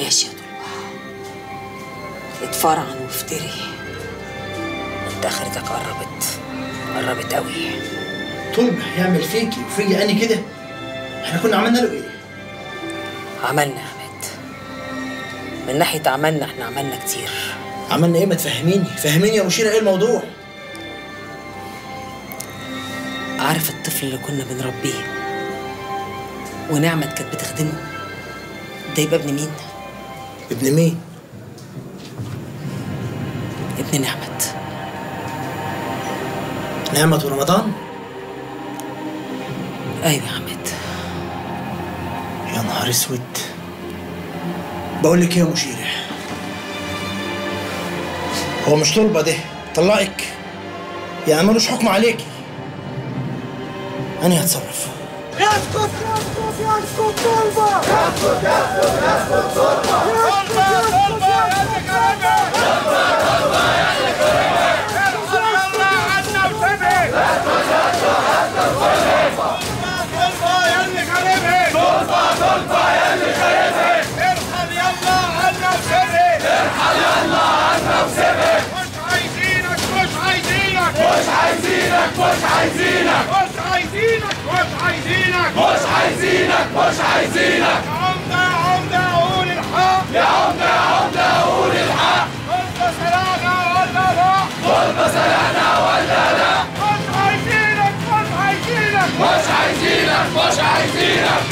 ماشي يا طلبة اتفرعن وافتري انت اخرتك قربت قربت قوي طلب يعمل فيكي وفيا أنا كده احنا كنا عملنا له ايه؟ عملنا يا عماد من ناحية عملنا احنا عملنا كتير عملنا ايه ما تفهميني فهميني يا مشيرة ايه الموضوع؟ عارف الطفل اللي كنا بنربيه ونعمت كانت بتخدمه ده يبقى ابن مين؟ ابن مين؟ ابن نعمت نعمة ورمضان؟ ايوه يا عماد يا نهار اسود بقول لك ايه يا مشيرة هو مش طلبة ده طلقك يعني ملوش حكم عليكي انا هتصرف يسكت يسكت يسكت طلبة يسكت يسكت يسكت طلبة مش عايزينك مش عايزينك مش عايزينك مش عايزينك مش عايزينك مش عايزينك يا عمدة يا عمدة قول الحق يا عمدة يا عمدة قول الحق قلنا سرقنا ولا لا قلنا سرقنا ولا لا مش عايزينك مش عايزينك مش عايزينك مش عايزينك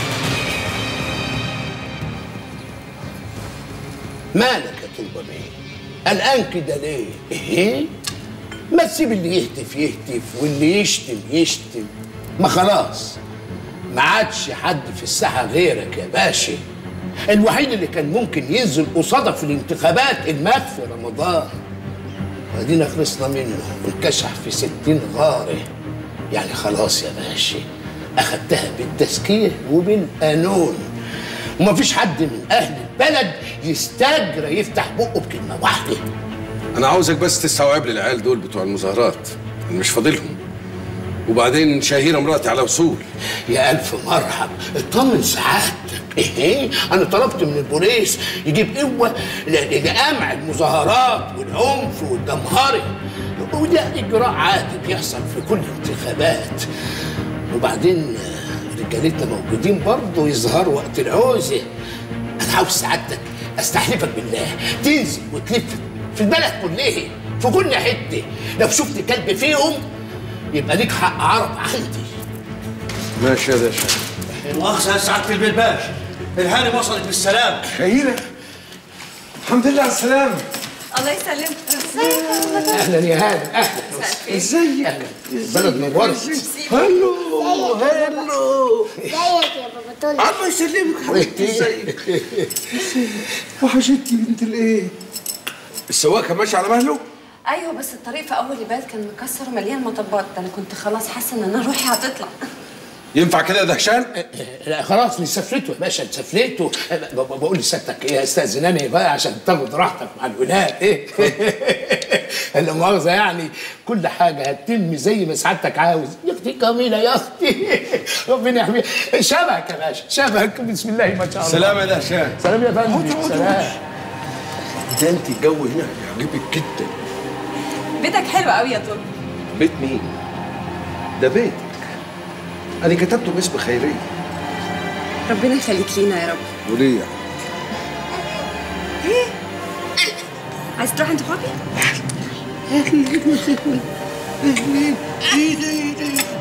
مالك يا طلبة بيه قلقان كده ليه ايه ما تسيب اللي يهتف يهتف واللي يشتم يشتم ما خلاص ما عادش حد في الساحة غيرك يا باشا الوحيد اللي كان ممكن ينزل قصادك في الانتخابات المخفي رمضان ادينا خلصنا منه وانكشح في ستين غاره يعني خلاص يا باشا اخدتها بالتزكيه وبالقانون ومفيش حد من اهل البلد يستجرى يفتح بقه بكلمه واحده انا عاوزك بس تستوعب لي العيال دول بتوع المظاهرات أنا مش فاضلهم وبعدين شهيرة مراتي على وصول يا ألف مرحب اطمن سعادتك إيه أنا طلبت من البوليس يجيب قوة ل- لقمع المظاهرات والعنف والدمهرة وده إجراء عادي بيحصل في كل الانتخابات وبعدين آه، رجالتنا موجودين برضه يظهروا وقت العوزة أنا عاوز سعادتك أستحلفك بالله تنزل وتلف في البلد كلها في كل حتة لو شفت كلب فيهم يبقى ليك حق عرض عندي ماشي يا باشا مؤاخذة يا سعادة البلباش الهاني وصلت بالسلام شهيرة الحمد لله على السلامة الله يسلمك ازيك اهلا يا هاني اهلا ازيك اهلا بلد نورت هلو هلو ازيك يا بابا طلع الله يسلمك حبيبتي ازيك وحشتني بنت الايه السواق كان ماشي على مهله ايوه بس الطريق في اول البلد كان مكسر ومليان مطبات ده انا كنت خلاص حاسه ان انا روحي هتطلع ينفع كده يا دهشان لا خلاص نسفلته يا باشا نسفلته ب- ب- بقول لسيادتك ايه استاذناني بقى عشان تاخد راحتك مع الولاد ايه لا مؤاخذه يعني كل حاجه هتتم زي ما سعادتك عاوز يا اختي جميله يا اختي ربنا يحميك شبهك يا باشا شبهك بسم الله ما شاء الله سلام يا دهشان سلام يا فندم سلام ده انت الجو هنا يعجبك جدا بيتك حلو قوي يا طول بيت مين؟ ده بيتك انا كتبته باسم خيريه ربنا يخليك لينا يا رب وليه عايز تروح انت فاضي اهلين اهلين ايه ده ايه ده